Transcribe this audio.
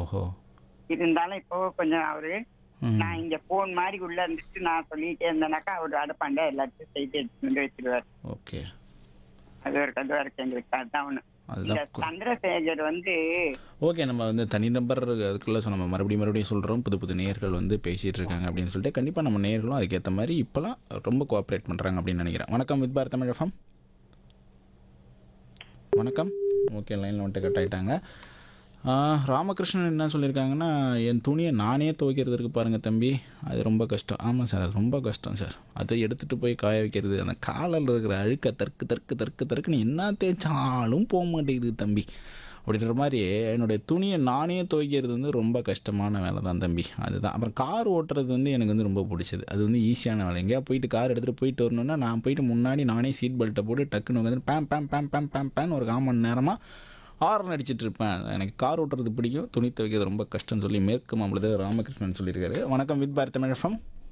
ஓஹோ இருந்தாலும் இப்போ கொஞ்சம் அவரு ம். நான் இங்க போன் மாதிரி உள்ள இருந்துட்டு நான் சொல்லிட்டே இருந்தேனாக்கா அவர் அடப்பாண்டா எல்லாத்தையும் செய்து எடுத்து வந்து வச்சிருவாரு ஓகே அது ஒரு கதுவா இருக்கு எங்களுக்கு அதுதான் ஒண்ணு இந்த அதுதான் கு- சந்திரசேகர் வந்து ஓகே நம்ம வந்து தனிநபர் அதுக்குள்ளே ஸோ நம்ம மறுபடியும் மறுபடியும் சொல்கிறோம் புது புது நேயர்கள் வந்து பேசிகிட்டு இருக்காங்க அப்படின்னு சொல்லிட்டு கண்டிப்பாக நம்ம நேயர்களும் அதுக்கேற்ற மாதிரி இப்போலாம் ரொம்ப கோஆப்ரேட் பண்ணுறாங்க அப்படின்னு நினைக்கிறேன் வணக்கம் வித் பாரத் தமிழ் எஃப்எம் வணக்கம் ஓகே லைனில் வந்துட்டு கட் ஆகிட்டாங்க ராமகிருஷ்ணன் என்ன சொல்லியிருக்காங்கன்னா என் துணியை நானே துவைக்கிறது இருக்கு பாருங்கள் தம்பி அது ரொம்ப கஷ்டம் ஆமாம் சார் அது ரொம்ப கஷ்டம் சார் அதை எடுத்துகிட்டு போய் காய வைக்கிறது அந்த காலில் இருக்கிற அழுக்க தற்கு தற்கு தற்கு தற்குன்னு என்ன தேய்ச்சாலும் போக மாட்டேங்குது தம்பி அப்படின்ற மாதிரி என்னுடைய துணியை நானே துவைக்கிறது வந்து ரொம்ப கஷ்டமான வேலை தான் தம்பி அதுதான் அப்புறம் கார் ஓட்டுறது வந்து எனக்கு வந்து ரொம்ப பிடிச்சது அது வந்து ஈஸியான வேலை எங்கேயா போயிட்டு கார் எடுத்துகிட்டு போயிட்டு வரணுன்னா நான் போயிட்டு முன்னாடி நானே சீட் பெல்ட்டை போட்டு டக்குன்னு உட்காந்து பேம் பேம் பேம் பேம் பேம் பேன் ஒரு கால் மணி நேரமாக ஹார்ன் அடிச்சிட்டு இருப்பேன் எனக்கு கார் ஓட்டுறது பிடிக்கும் துணி துவைக்கிறது ரொம்ப கஷ்டம்னு சொல்லி மேற்கு மாம்பலத்தில் ராமகிருஷ்ணன் சொல்லியிருக்காரு வணக்கம் வித் பாரத் தமிழ் எஃப்எம்